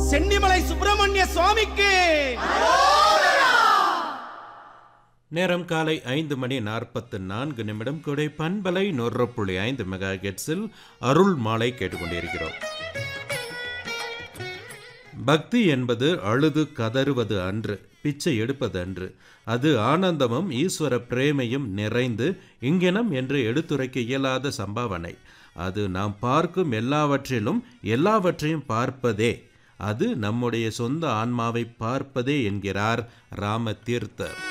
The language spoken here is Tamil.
சென்னிமலை சுப்பிரமணிய சுவாமிக்கு நேரம் காலை ஐந்து மணி நாற்பத்து நான்கு நிமிடம் கொடை பண்பலை நூறு புள்ளி ஐந்து மெகா ஹெர்ட்ஸில் அருள் மாலை கேட்டுக்கொண்டிருக்கிறோம் பக்தி என்பது அழுது கதறுவது அன்று பிச்சை எடுப்பது அன்று அது ஆனந்தமும் ஈஸ்வர பிரேமையும் நிறைந்து இங்கினம் என்று எடுத்துரைக்க இயலாத சம்பாவனை அது நாம் பார்க்கும் எல்லாவற்றிலும் எல்லாவற்றையும் பார்ப்பதே அது நம்முடைய சொந்த ஆன்மாவை பார்ப்பதே என்கிறார் ராம தீர்த்தர்